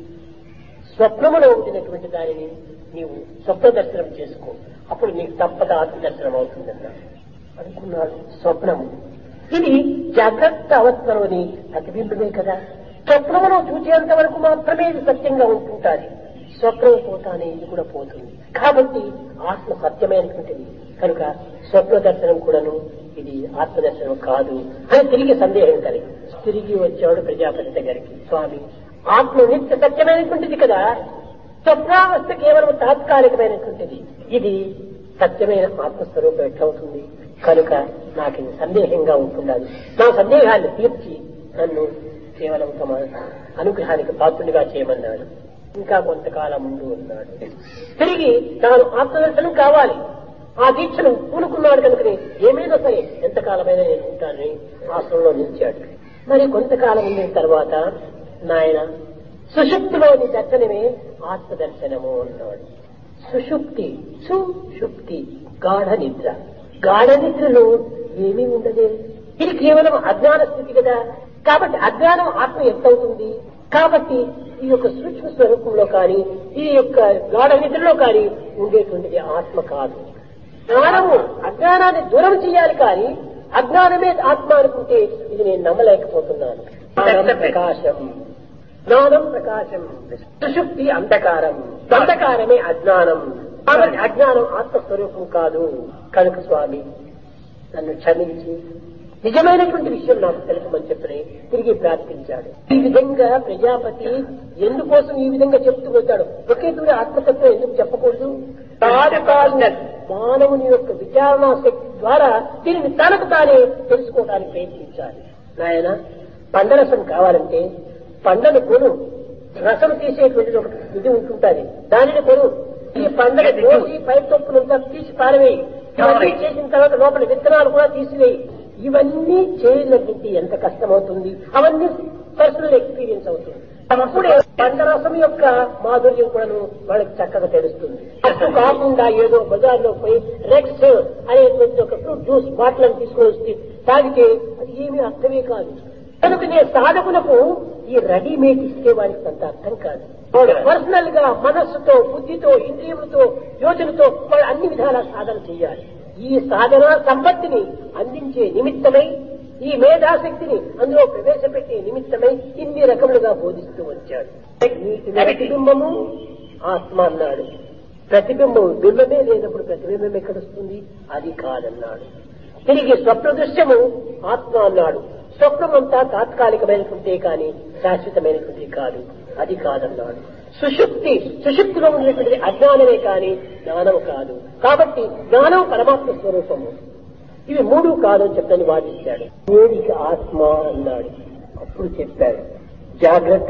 స్వప్నములో ఉండినటువంటి దానిని నీవు స్వప్న దర్శనం చేసుకో అప్పుడు నీకు తప్పక ఆత్మ దర్శనం అవుతుందన్నాడు అనుకున్నాడు స్వప్నము ఇది జాగ్రత్త అవస్థలోని ప్రతిబింబమే కదా స్వప్నములో చూసేంత వరకు మాత్రమే ఇది సత్యంగా ఉంటుంటాది స్వప్నం పోతానే ఇది కూడా పోతుంది కాబట్టి ఆత్మ సత్యమైనటువంటిది కనుక స్వప్న దర్శనం కూడాను ఇది ఆత్మ దర్శనం కాదు అని తిరిగి సందేహం కలిగి తిరిగి వచ్చాడు ప్రజాపతి దగ్గరికి స్వామి ఆత్మ నిత్య సత్యమైనటువంటిది కదా స్వప్నావస్థ కేవలం తాత్కాలికమైనటువంటిది ఇది సత్యమైన ఆత్మస్వరూపం ఎట్లవుతుంది కనుక నాకు ఇది సందేహంగా ఉంటున్నది నా సందేహాన్ని తీర్చి నన్ను కేవలం తమ అనుగ్రహానికి పాత్రుడిగా చేయమన్నాడు ఇంకా కొంతకాలం ముందు ఉన్నాడు తిరిగి తాను ఆత్మదర్శనం కావాలి ఆ దీక్షను పూనుకున్నాడు కనుకనే ఏమైనా సరే ఎంతకాలమైనా నేను ఉంటానని ఆశ్రమంలో నిలిచాడు మరి కొంతకాలం ఉండిన తర్వాత నాయన సుషుప్తిలోని దర్శనమే ఆత్మ దర్శనము అన్నాడు సుషుప్తి సుషుప్తి గాఢ నిద్ర గాఢ నిద్రలో ఏమీ ఉండదే ఇది కేవలం అజ్ఞాన స్థితి కదా కాబట్టి అజ్ఞానం ఆత్మ ఎంతవుతుంది కాబట్టి ఈ యొక్క సూక్ష్మ స్వరూపంలో కానీ ఈ యొక్క గాఢ నిద్రలో కానీ ఉండేటువంటిది ఆత్మ కాదు జ్ఞానము అజ్ఞానాన్ని దూరం చేయాలి కానీ అజ్ఞానమే ఆత్మ అనుకుంటే ఇది నేను నమ్మలేకపోతున్నాను జ్ఞానం ప్రకాశం జ్ఞానం ప్రకాశం సుషుప్తి అంధకారం అంధకారమే అజ్ఞానం కాబట్టి అజ్ఞానం ఆత్మస్వరూపం కాదు కనుక స్వామి నన్ను క్షమించి నిజమైనటువంటి విషయం నాకు తెలుపమని చెప్పని తిరిగి ప్రార్థించాడు ఈ విధంగా ప్రజాపతి ఎందుకోసం ఈ విధంగా చెప్తూ వచ్చాడు ఒకే దూరి ఆత్మతత్వం ఎందుకు చెప్పకూడదు తాను తాను మానవుని యొక్క విచారణ శక్తి ద్వారా దీనిని తనకు తానే తెలుసుకోవడానికి ప్రయత్నించాలి నాయన పండరసం కావాలంటే పండను కొను రసం తీసేటువంటిది ఒక ఇది ఉంటుంటుంది దానిని కొను ఈ పండగ కోసి పై తొప్పునంతా తీసి పారవేయి ఇవన్నీ చేసిన తర్వాత లోపల విత్తనాలు కూడా తీసివేయి ఇవన్నీ చేయలేకపోతే ఎంత కష్టమవుతుంది అవన్నీ పర్సనల్ ఎక్స్పీరియన్స్ అవుతుంది అప్పుడే పండరసం యొక్క మాధుర్యం కూడాను వాళ్ళకి చక్కగా తెలుస్తుంది అప్పుడు కాకుండా ఏదో బజార్లో పోయి రెక్స్ అనేటువంటి ఒక ఫ్రూట్ జ్యూస్ బాటిల్ తీసుకొని వచ్చి తాగితే అది ఏమీ అర్థమే కాదు కనుకనే సాధకులకు ఈ రెడీమేడ్ ఇస్తే వారికి అంత అర్థం కాదు వాడు పర్సనల్ గా మనస్సుతో బుద్ధితో ఇంద్రియములతో యోచనతో వాడు అన్ని విధాల సాధన చేయాలి ఈ సాధన సంపత్తిని అందించే నిమిత్తమై ఈ మేధాశక్తిని అందులో ప్రవేశపెట్టే నిమిత్తమై ఇన్ని రకములుగా బోధిస్తూ వచ్చాడు నీటి ప్రతిబింబము ఆత్మ అన్నాడు ప్రతిబింబం బింబమే లేనప్పుడు ప్రతిబింబం ఎక్కడొస్తుంది అది కాదన్నాడు తిరిగి స్వప్న దృశ్యము ఆత్మ అన్నాడు స్వప్నం అంతా తాత్కాలికమైనటువంటి కానీ శాశ్వతమైనటువంటి కాదు అది కాదన్నాడు సుషుప్తి సుషుప్తిలో ఉన్నటువంటి అజ్ఞానమే కాని జ్ఞానం కాదు కాబట్టి జ్ఞానం పరమాత్మ స్వరూపము ఇవి మూడు కాదు అని చెప్పని వాదించాడు ఏడికి ఆత్మ అన్నాడు అప్పుడు చెప్పాడు జాగ్రత్త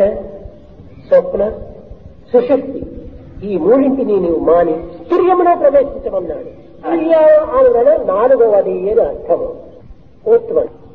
స్వప్న సుషుప్తి ఈ మూడింటిని నీవు మాని తుర్యములో ప్రవేశించమన్నాడు తుర్య అనగా నాలుగవది అని అర్థము ఫోర్త్ వన్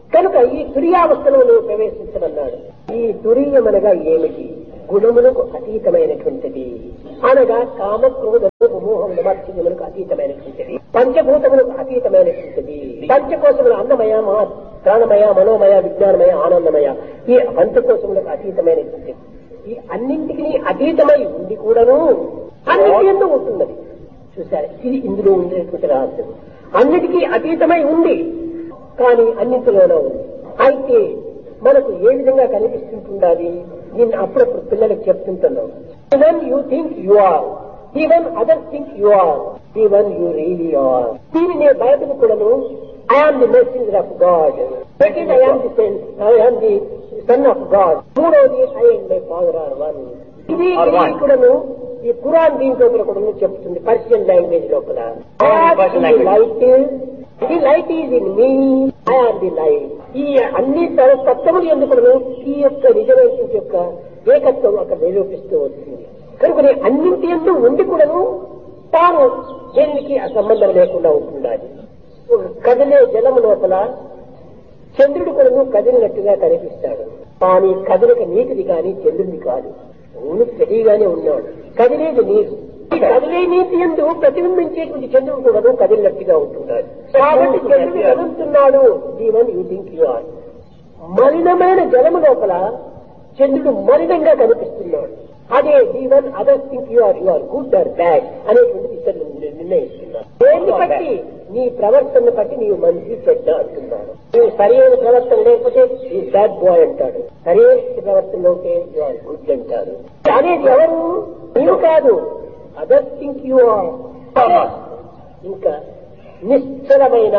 కనుక ఈ తురియావస్థలో నువ్వు ప్రవేశించమన్నాడు ఈ తురీయమనగా ఏమిటి గుణములకు అతీతమైనటువంటిది అనగా కామ క్రోధ మోహం నమర్చములకు అతీతమైనటువంటిది పంచభూతములకు అతీతమైనటువంటిది పంచకోశములు అన్నమయ మహా ప్రాణమయ మనోమయ విజ్ఞానమయ ఆనందమయ ఈ పంచకోశములకు అతీతమైనటువంటిది ఈ అన్నింటికి అతీతమై ఉండి కూడాను అన్నింటి ఎందు ఉంటున్నది చూసారు ఇది ఇందులో ఉండేటువంటి రహస్యం అన్నిటికీ అతీతమై ఉంది కానీ అన్నింటిలోనూ ఉంది అయితే మనకు ఏ విధంగా కనిపిస్తుంటుండాలి నేను అప్పుడప్పుడు పిల్లలకు చెప్తుంటున్నాం even you think you are even other think you are even you really are దీనిని బైబిల్ కూడాను I am the messenger of God second I am the son I am the son of God మూడవది I and my father are one ఇది Are one. ఇది కూడాను ఈ ఖురాన్ దీని లోపల కూడా చెప్తుంది పర్షియన్ లాంగ్వేజ్ లోపల Persian language. Light the light is in me I are the light ఈ అన్ని తర- తత్వములు ఎందుకు ఈ యొక్క నిజమైన యొక్క ఏకత్వం అక్కడ నిరూపిస్తూ వస్తుంది కనుక అన్నింటి ఎందు ఉండి కూడాను తాను దేనికి ఆ సంబంధం లేకుండా ఉంటుండాలి ఒక కదిలే జలము లోపల చంద్రుడు కొడుకు కదిలినట్టుగా కనిపిస్తాడు కానీ కదలిక నీటిది కానీ చంద్రుడిది కాదు అవును తెలియగానే ఉన్నాడు కదిలేది నీరు ఈ కదిలే నీటి ఎందు ప్రతిబింబించేటువంటి చంద్రుడు కూడా కదిలినట్టుగా ఉంటున్నాడు కాబట్టి చంద్రుడు కదులుతున్నాడు even you think you are మలినమైన జలము లోపల చంద్రుడు మలినంగా కనిపిస్తున్నాడు అదే even other think you are you are good or bad అనేటువంటి ఇతరులు నిర్ణయిస్తున్నారు దేన్ని బట్టి నీ ప్రవర్తన బట్టి నీవు మంచి చెడ్డ అంటున్నాడు నీవు సరైన ప్రవర్తన లేకపోతే ఈ బ్యాడ్ బాయ్ అంటాడు సరైన ప్రవర్తన ఉంటే యు ఆర్ గుడ్ అంటారు అనేది ఎవరు నీవు కాదు అదర్ థింక్ యు ఆర్ ఇంకా నిశ్చలమైన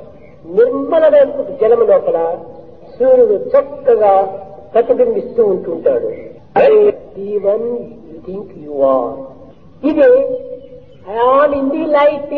నిర్మలమైన జలము లోపల సూర్యుడు చక్కగా ప్రతిబింబిస్తూ ఉంటుంటాడు even you think you are ఇదే I am in the light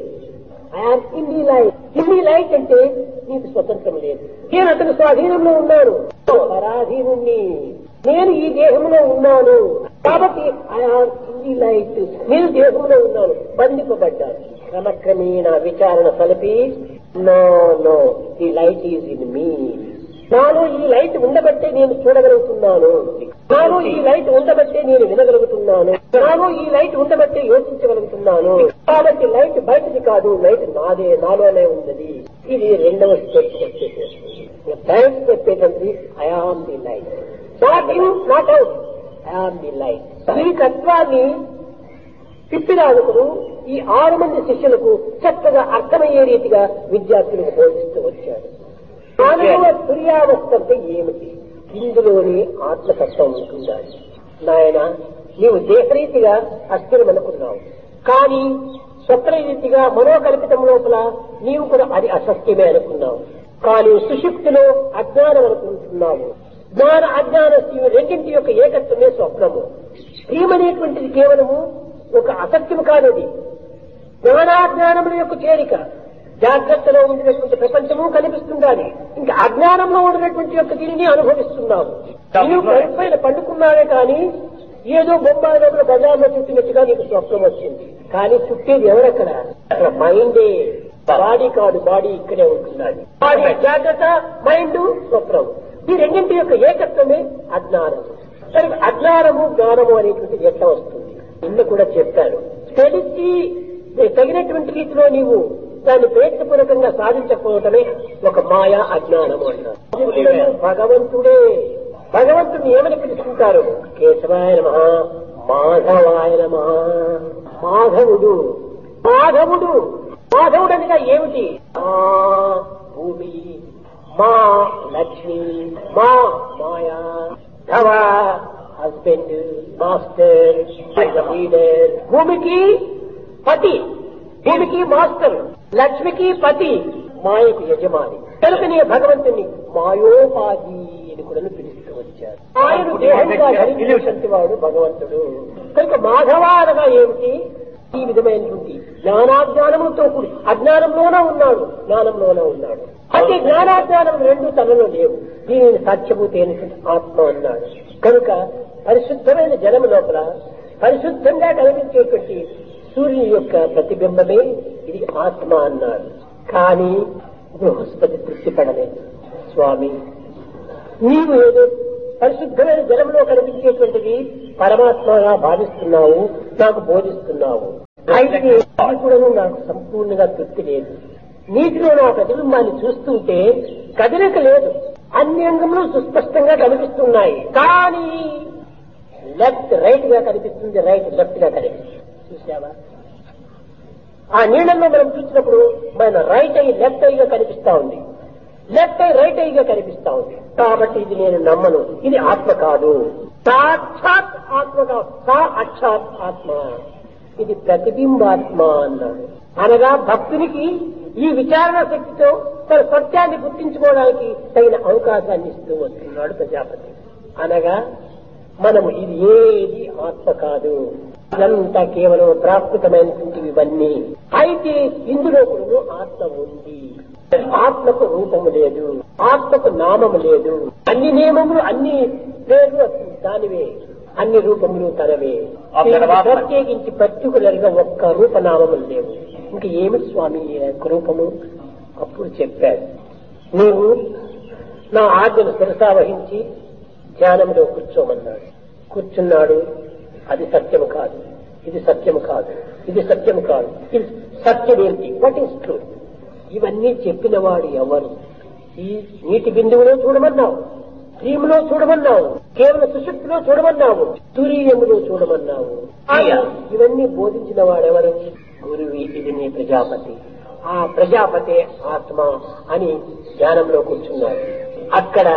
I am in the light in the light అంటే నీకు స్వతంత్రం లేదు నేను అతని స్వాధీనంలో ఉన్నాను పరాధీనుణ్ణి నేను ఈ దేహంలో ఉన్నాను కాబట్టి ఐఆమ్ ఇన్ ది లైట్ నేను దేహంలో ఉన్నాను బంధింపబడ్డాను క్రమక్రమేణ విచారణ కలిపి no no the light is in me నాలో ఈ లైట్ ఉండబట్టే నేను చూడగలుగుతున్నాను నాలో ఈ లైట్ ఉండబట్టే నేను వినగలుగుతున్నాను నాలో ఈ లైట్ ఉండబట్టే యోచించగలుగుతున్నాను కాబట్టి లైట్ బయటది కాదు లైట్ నాదే నాలోనే ఉన్నది ఇది రెండవ స్టెప్ వచ్చేసేస్తుంది థర్డ్ స్టెప్ ఏంటంటే I am the light not in not out I am the light ఈ తత్వాన్ని పిప్పిరాజుకుడు ఈ ఆరు మంది శిష్యులకు చక్కగా అర్థమయ్యే రీతిగా విద్యార్థులకు బోధిస్తూ వచ్చాడు మానవ తుర్యావస్థ అంటే ఏమిటి ఇందులోని ఆత్మతత్వం ఉంటుండాలి నాయన నీవు దేహరీతిగా అస్థిరం అనుకున్నావు కానీ స్వప్నరీతిగా మనోకల్పితం లోపల నీవు కూడా అది అసత్యమే అనుకున్నావు కానీ సుషుప్తిలో అజ్ఞానం అనుకుంటున్నావు జ్ఞాన అజ్ఞాన ఇవి రెండింటి యొక్క ఏకత్వమే స్వప్నము ప్రియమనేటువంటిది కేవలము ఒక అసత్యము కాదది జ్ఞానాజ్ఞానముల యొక్క చేరిక జాగ్రత్తలో ఉండినటువంటి ప్రపంచము కనిపిస్తుండాలి ఇంకా అజ్ఞానంలో ఉన్నటువంటి యొక్క దీనిని అనుభవిస్తున్నాము నీవు పైన పండుకున్నావే కానీ ఏదో బొమ్మాయి లోపల బజార్లో చుట్టినట్టుగా నీకు స్వప్నం వచ్చింది కానీ చుట్టేది ఎవరక్కడ అక్కడ మైండే బాడీ కాదు బాడీ ఇక్కడే ఉంటున్నది బాడీ జాగ్రత్త మైండ్ స్వప్నం ఈ రెండింటి యొక్క ఏకత్వమే అజ్ఞానం కనుక అజ్ఞానము జ్ఞానము అనేటువంటిది ఎట్లా వస్తుంది నిన్న కూడా చెప్పాను తెలిసి తగినటువంటి రీతిలో నీవు దాన్ని ప్రయత్నపూర్వకంగా సాధించకపోవటమే ఒక మాయా అజ్ఞానము అంటారు భగవంతుడే భగవంతుడిని ఏమని పిలుస్తుంటారు కేశవాయ నమ మాధవాయ నమ మాధవుడు మాధవుడు మాధవుడు అనగా ఏమిటి మా భూమి మా లక్ష్మి మా మాయా ధవ హస్బెండ్ మాస్టర్ లీడర్ భూమికి పతి భూమికి మాస్టర్ లక్ష్మికి పతి మాయకు యజమాని కనుకనే భగవంతుని మాయోపాధి అని కూడా పిలుస్తూ వచ్చారు మాయను దేహంగా ధరించినటువంటి వాడు భగవంతుడు కనుక మాధవ అనగా ఏమిటి ఈ విధమైనటువంటి జ్ఞానాజ్ఞానములతో కూడి అజ్ఞానంలోనే ఉన్నాడు జ్ఞానంలోనే ఉన్నాడు అంటే జ్ఞానాజ్ఞానం రెండు తనలో లేవు దీనిని సాధ్యభూతి అయినటువంటి ఆత్మ అన్నాడు కనుక పరిశుద్ధమైన జలము లోపల పరిశుద్ధంగా కనిపించేటువంటి సూర్యుని యొక్క ప్రతిబింబమే ఇది ఆత్మ అన్నాడు కానీ బృహస్పతి తృప్తి పడలేదు స్వామి నీవు ఏదో పరిశుద్ధమైన జలంలో కనిపించేటువంటిది పరమాత్మగా భావిస్తున్నావు నాకు బోధిస్తున్నావు అయితే అది కూడా నాకు సంపూర్ణంగా తృప్తి లేదు నీటిలో నా ప్రతిబింబాన్ని చూస్తుంటే కదలిక లేదు అన్ని అంగములు సుస్పష్టంగా కనిపిస్తున్నాయి కానీ లెఫ్ట్ రైట్ గా కనిపిస్తుంది రైట్ లెఫ్ట్ గా కనిపిస్తుంది చూసావా ఆ నీళ్ళల్లో మనం చూసినప్పుడు మన రైట్ అయి లెఫ్ట్ ఐగా కనిపిస్తా ఉంది లెఫ్ట్ ఐ రైట్ ఐగా కనిపిస్తా ఉంది కాబట్టి ఇది నేను నమ్మను ఇది ఆత్మ కాదు సాక్షాత్ ఆత్మ కాదు సా అక్షాత్ ఆత్మ ఇది ప్రతిబింబాత్మ అన్నాడు అనగా భక్తునికి ఈ విచారణ శక్తితో తన సత్యాన్ని గుర్తించుకోవడానికి తగిన అవకాశాన్ని ఇస్తూ వస్తున్నాడు ప్రజాపతి అనగా మనము ఇది ఏది ఆత్మ కాదు ఇదంతా కేవలం ప్రాకృతమైనటువంటివి ఇవన్నీ అయితే ఇందులో కూడా ఆత్మ ఉంది ఆత్మకు రూపము లేదు ఆత్మకు నామము లేదు అన్ని నియమములు అన్ని పేర్లు దానివే అన్ని రూపములు తనవే ప్రత్యేకించి పర్టికులర్ గా ఒక్క రూపనామములు లేవు ఇంక ఏమి స్వామి ఈ యొక్క రూపము అప్పుడు చెప్పాడు నీవు నా ఆజ్ఞను శిరసా వహించి ధ్యానంలో కూర్చోమన్నాడు కూర్చున్నాడు అది సత్యము కాదు ఇది సత్యము కాదు ఇది సత్యము కాదు ఇది సత్యమేంటి వాట్ ఈస్ ట్రూత్ ఇవన్నీ చెప్పిన వాడు ఎవరు ఈ నీటి బిందువులో చూడమన్నావు క్రీములో చూడమన్నావు కేవల సుశక్తిలో చూడమన్నావు తురీయములో చూడమన్నావు ఆయా ఇవన్నీ బోధించిన వాడెవరు గురువి ఇది నీ ప్రజాపతి ఆ ప్రజాపతే ఆత్మ అని ధ్యానంలో కూర్చున్నాడు అక్కడ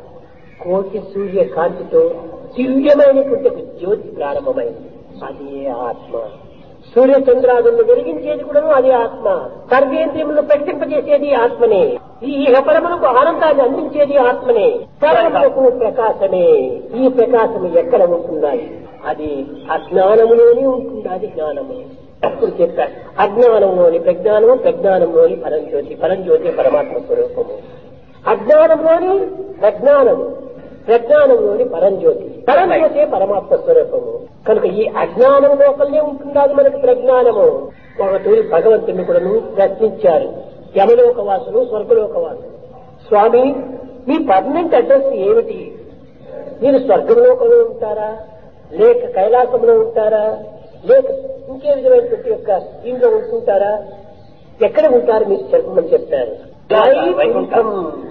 కోటి సూర్య కాంతితో దివ్యమైనటువంటి ఒక జ్యోతి ప్రారంభమైంది అది ఆత్మ సూర్య చంద్రాదులను వెలిగించేది కూడా అది ఆత్మ సర్వేంద్రియములను ప్రకటింపజేసేది ఆత్మనే ఈ ఇహపరములకు ఆనందాన్ని అందించేది ఆత్మనే సర్వములకు ప్రకాశమే ఈ ప్రకాశము ఎక్కడ ఉంటున్నది అది అజ్ఞానములోనే ఉంటుంది అది జ్ఞానము అప్పుడు చెప్పాడు అజ్ఞానంలోని ప్రజ్ఞానము ప్రజ్ఞానంలోని పరంజ్యోతి పరంజ్యోతి పరమాత్మ స్వరూపము అజ్ఞానంలోని ప్రజ్ఞానము ప్రజ్ఞానంలోని పరంజ్యోతి పరంజ్యోతి పరమాత్మ స్వరూపము కనుక ఈ అజ్ఞానం లోపలనే ఉంటున్నది మనకు ప్రజ్ఞానము ఒకటి భగవంతుని కూడా ప్రశ్నించారు యమలోకవాసులు స్వర్గలోకవాసులు స్వామి మీ పర్మనెంట్ అడ్రస్ ఏమిటి మీరు స్వర్గంలోకంలో ఉంటారా లేక కైలాసంలో ఉంటారా లేక ఇంకే విధమైనటువంటి యొక్క ఇంట్లో ఉంటుంటారా ఎక్కడ ఉంటారు మీరు చెప్పమని చెప్పారు వైకుంఠం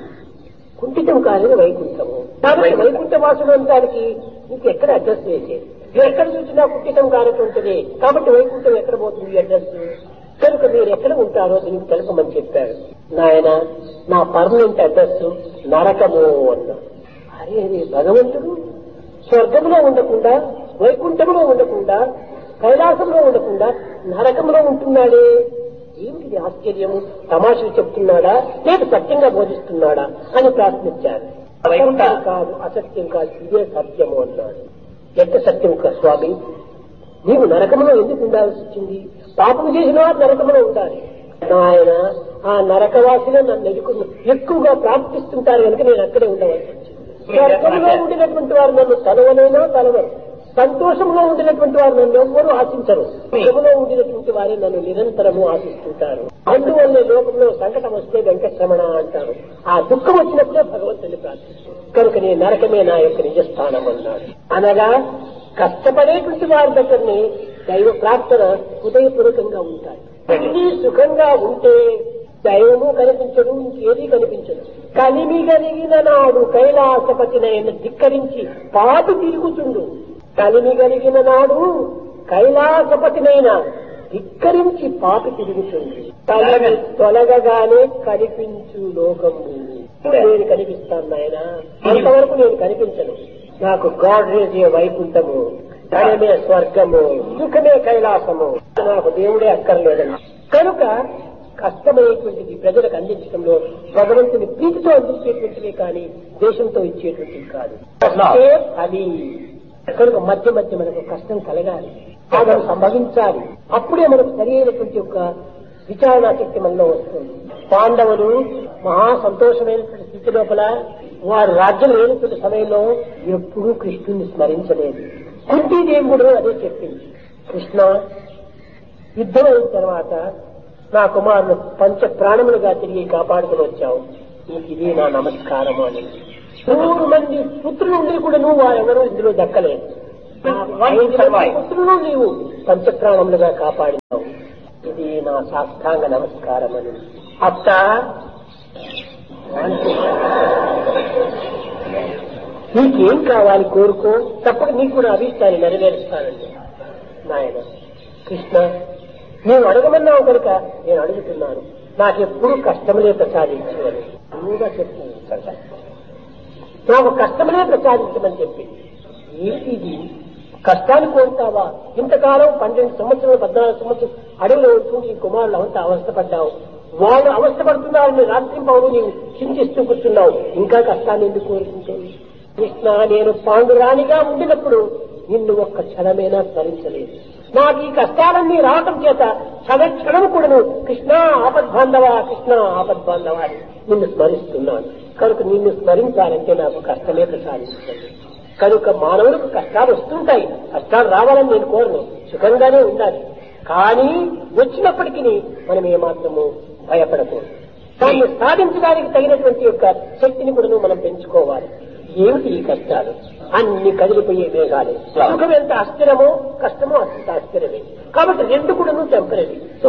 కుంఠితం కాలేదు వైకుంఠము కాబట్టి వైకుంఠ వాసులు అనడానికి ఇంకెక్కడ అడ్రస్ వేసేది ఎక్కడ చూసినా కుంఠితం కానటువంటిది కాబట్టి వైకుంఠం ఎక్కడ పోతుంది అడ్రస్ కనుక మీరు ఎక్కడ ఉంటారో దీనికి తెలుపమని చెప్పారు నాయన నా పర్మనెంట్ అడ్రస్ నరకము అన్నా అరే అరే భగవంతుడు స్వర్గంలో ఉండకుండా వైకుంఠంలో ఉండకుండా కైలాసంలో ఉండకుండా నరకంలో ఉంటున్నాడే ఏమిటి ఆశ్చర్యము తమాషలు చెప్తున్నాడా లేక సత్యంగా బోధిస్తున్నాడా అని ప్రశ్నించారు అసత్యం కాదు అసత్యం కాదు ఇదే సత్యము అన్నాడు ఎంత సత్యం కా స్వామి నీవు నరకంలో ఎందుకు ఉండాల్సి వచ్చింది పాపం చేసిన వారు నరకంలో ఉండాలి ఆయన ఆ నరకవాసిలో నన్ను ఎదుకు ఎక్కువగా ప్రార్థిస్తుంటారు కనుక నేను అక్కడే ఉండవలసి వచ్చింది స్వర్గంలో ఉండినటువంటి వారు నన్ను తలవలేనా తలవరు సంతోషంలో ఉండినటువంటి వారు నన్ను ఎవ్వరూ ఆశించరు సుఖంలో ఉండినటువంటి వారే నన్ను నిరంతరము ఆశిస్తుంటారు అందువల్ల లోకంలో సంకటం వస్తే వెంకటరమణ అంటారు ఆ దుఃఖం వచ్చినప్పుడే భగవంతుని ప్రార్థిస్తారు కనుక నేను నరకమే నా యొక్క నిజస్థానం అన్నాడు అనగా కష్టపడేటువంటి వారి దగ్గరనే దైవ ప్రార్థన హృదయపూర్వకంగా ఉంటాయి అన్ని సుఖంగా ఉంటే దైవము కనిపించదు ఇంకేది కనిపించదు కలిమి కలిగిన నాడు కైలాసపతినైన ధిక్కరించి పాటు తిరుగుతుండు కలిమి కలిగిన నాడు కైలాసపతినైన ధిక్కరించి పాపి తిరుగుతుంది తొలగ తొలగగానే కనిపించు లోకము నేను కనిపిస్తాను నాయన అంతవరకు నేను కనిపించను నాకు గాడ్ రేజే వైకుంఠము ధనమే స్వర్గము సుఖమే కైలాసము నాకు దేవుడే అక్కర్లేదని కనుక కష్టమైనటువంటిది ప్రజలకు అందించడంలో భగవంతుని ప్రీతితో అందించేటువంటివే కానీ దేశంతో ఇచ్చేటువంటివి కాదు కష్టే ఫలి కనుక మధ్య మధ్య మనకు కష్టం కలగాలి అది సంభవించాలి అప్పుడే మనకు సరి అయినటువంటి యొక్క విచారణ శక్తి మనలో వస్తుంది పాండవులు మహా సంతోషమైనటువంటి స్థితి లోపల వారు రాజ్యం లేనటువంటి సమయంలో ఎప్పుడూ కృష్ణుని స్మరించలేదు కుంతీదేవి కూడా అదే చెప్పింది కృష్ణ యుద్ధం అయిన తర్వాత నా కుమారులు పంచ ప్రాణములుగా తిరిగి కాపాడుకుని వచ్చావు నీకు ఇది నా నమస్కారము అని నూరు మంది పుత్రులు ఉండి కూడా నువ్వు వారెవరూ ఇందులో దక్కలేదు ఐదు మంది పుత్రులు నీవు పంచప్రాణములుగా కాపాడినావు ఇది నా సాష్టాంగ నమస్కారం అని అత్త నీకేం కావాలి కోరుకో తప్పక నీకు కూడా అభిష్టాన్ని నెరవేరుస్తానండి నాయన కృష్ణ నేను అడగమన్నావు కనుక నేను అడుగుతున్నాను నాకెప్పుడు కష్టములే ప్రసాదించేవారు నువ్వుగా చెప్తుంది కదా నాకు కష్టములే ప్రసాదించమని చెప్పి ఏంటి ఇది కష్టాన్ని కోరుతావా ఇంతకాలం పన్నెండు సంవత్సరాలు పద్నాలుగు సంవత్సరం అడవిలో ఉంటూ ఈ కుమారులు అంతా అవస్థపడ్డావు వాళ్ళు అవస్థపడుతున్నారని రాత్రింపవరు నీవు చింతిస్తూ కూర్చున్నావు ఇంకా కష్టాన్ని ఎందుకు కోరుకుంటుంది కృష్ణ నేను పాండురాణిగా ఉండినప్పుడు నిన్ను ఒక్క క్షణమైనా స్మరించలేదు నాకు ఈ కష్టాలన్నీ రావటం చేత క్షణ క్షణం కూడాను కృష్ణ ఆపద్బాంధవ కృష్ణ ఆపద్బాంధవ అని నిన్ను స్మరిస్తున్నాను కనుక నిన్ను స్మరించాలంటే నాకు కష్టమే ప్రసాదిస్తుంది కనుక మానవులకు కష్టాలు వస్తుంటాయి కష్టాలు రావాలని నేను కోరను సుఖంగానే ఉండాలి కానీ వచ్చినప్పటికీ మనం ఏమాత్రము భయపడకూడదు దాన్ని సాధించడానికి తగినటువంటి యొక్క శక్తిని కూడా మనం పెంచుకోవాలి ఏమిటి ఈ కష్టాలు అన్ని కదిలిపోయే మేఘాలే సుఖం ఎంత అస్థిరమో కష్టమో అంత అస్థిరమే కాబట్టి రెండు కూడా టెంపరీ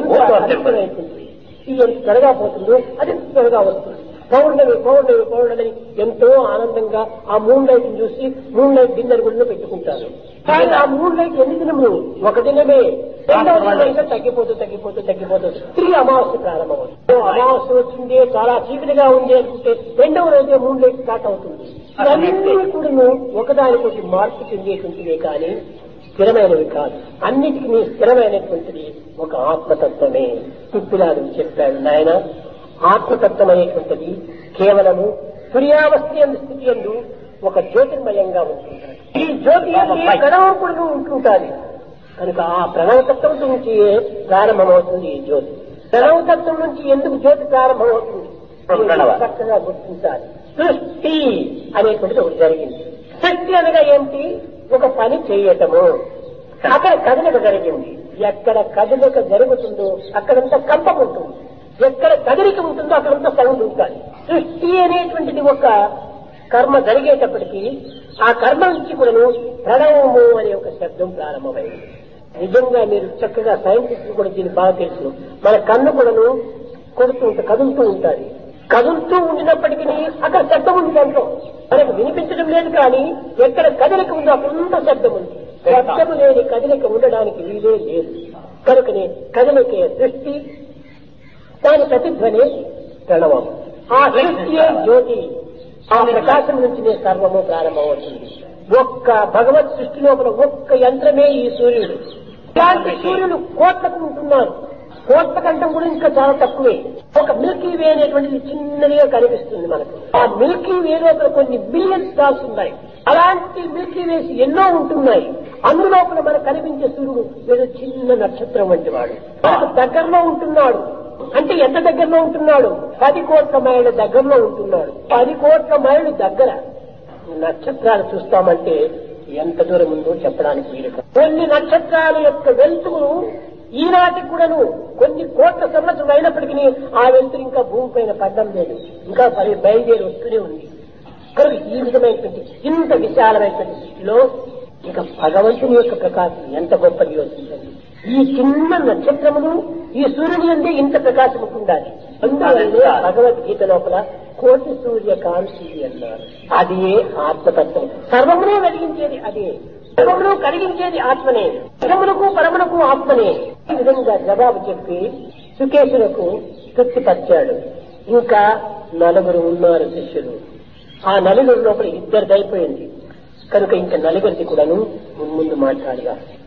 ఇది ఎంత త్వరగా పోతుందో అది ఎంత త్వరగా వస్తుంది పౌర్ణమి పౌర్ణమి పౌర్ణమి ఎంతో ఆనందంగా ఆ మూన్ లైట్ చూసి మూన్ లైట్ డిన్నర్ కూడా పెట్టుకుంటారు కానీ ఆ మూన్ లైట్ ఎన్ని దినములు ఒక దినమే రెండవ దినం ఇంకా తగ్గిపోతూ తగ్గిపోతూ తగ్గిపోతూ తిరిగి అమావాస్య ప్రారంభమవుతుంది అమావాస్య వచ్చింది చాలా చీకటిగా ఉంది అనుకుంటే రెండవ రోజే మూన్ లైట్ స్టార్ట్ అవుతుంది ఇవన్నీ కూడా ఒకదానికొకటి మార్పు చెందేటువంటివే కానీ స్థిరమైనవి కాదు అన్నిటికీ స్థిరమైనటువంటిది ఒక ఆత్మతత్వమే పిప్పిలాడు చెప్పాడు నాయన ఆత్మతత్వం అనేటువంటిది కేవలము తుర్యావస్థ ఎందు స్థితి ఎందు ఒక జ్యోతిర్మయంగా ఉంటుంది ఈ జ్యోతి ప్రణవకుడు ఉంటుంటాది కనుక ఆ ప్రణవతత్వం నుంచి ప్రారంభమవుతుంది ఈ జ్యోతి ప్రణవతత్వం నుంచి ఎందుకు జ్యోతి ప్రారంభమవుతుంది చక్కగా గుర్తించాలి సృష్టి అనేటువంటిది ఒకటి జరిగింది సృష్టి అనగా ఏంటి ఒక పని చేయటము అక్కడ కదలిక జరిగింది ఎక్కడ కదలిక జరుగుతుందో అక్కడంతా కంపం ఉంటుంది ఎక్కడ కదలిక ఉంటుందో అక్కడంతా సౌండ్ ఉంటుంది సృష్టి అనేటువంటిది ఒక కర్మ జరిగేటప్పటికీ ఆ కర్మ నుంచి కూడాను ప్రణవము అనే ఒక శబ్దం ప్రారంభమైంది నిజంగా మీరు చక్కగా సైంటిస్ట్ కూడా దీన్ని బాగా తెలుసు మన కన్ను కూడాను కొడుతూ ఉంటుంది కదులుతూ ఉంటుంది కదులుతూ ఉండినప్పటికీ అక్కడ శబ్దం ఉంది దాంట్లో మనకు వినిపించడం లేదు కానీ ఎక్కడ కదలిక ఉందో అక్కడ శబ్దం ఉంది శబ్దము లేని కదలిక ఉండడానికి వీలే లేదు కనుకనే కదలికే దృష్టి దాని ప్రతిధ్వని ప్రణవం ఆ దృష్టియే జ్యోతి ఆ ప్రకాశం నుంచినే సర్వము ప్రారంభమవుతుంది ఒక్క భగవత్ సృష్టి లోపల ఒక్క యంత్రమే ఈ సూర్యుడు ఇలాంటి సూర్యుడు కోట్లకు ఉంటున్నారు కోట్ల కంటే కూడా ఇంకా చాలా తక్కువే ఒక మిల్కీ వే అనేటువంటిది చిన్నదిగా కనిపిస్తుంది మనకు ఆ మిల్కీ వే లోపల కొన్ని బిలియన్ స్టార్స్ ఉన్నాయి అలాంటి మిల్కీ వేస్ ఎన్నో ఉంటున్నాయి అందులోపల మనకు కనిపించే సూర్యుడు ఏదో చిన్న నక్షత్రం వంటి వాడు మనకు దగ్గరలో ఉంటున్నాడు అంటే ఎంత దగ్గరలో ఉంటున్నాడు పది కోట్ల మైళ్ళ దగ్గరలో ఉంటున్నాడు పది కోట్ల మైళ్ళు దగ్గర నక్షత్రాలు చూస్తామంటే ఎంత దూరం ఉందో చెప్పడానికి వీలు కాదు. కొన్ని నక్షత్రాల యొక్క వెలుతురు ఈనాటికి కూడాను కొన్ని కోట్ల సంవత్సరం అయినప్పటికీ ఆ వెలుతురు ఇంకా భూమి పైన పడ్డం లేదు ఇంకా పరి బయలుదేరి వస్తూనే ఉంది కనుక ఈ విధమైనటువంటి ఇంత విశాలమైనటువంటి సృష్టిలో ఇక భగవంతుని యొక్క ప్రకాశం ఎంత గొప్పది యోచించండి ఈ చిన్న నక్షత్రములు ఈ సూర్యుని అందే ఇంత ప్రకాశం ఉండాలి అందువల్లే భగవద్గీత లోపల కోటి సూర్య కాంతి అన్నారు అది ఆత్మతత్వం సర్వమును వెలిగించేది అదే సర్వమును కలిగించేది ఆత్మనే పరమునకు పరమునకు ఆత్మనే ఈ విధంగా జవాబు చెప్పి సుకేశులకు తృప్తిపరిచాడు ఇంకా నలుగురు ఉన్నారు శిష్యులు ఆ నలుగురు లోపల ఇద్దరిది అయిపోయింది కనుక ఇంకా నలుగురిది కూడాను ముందు మాట్లాడగా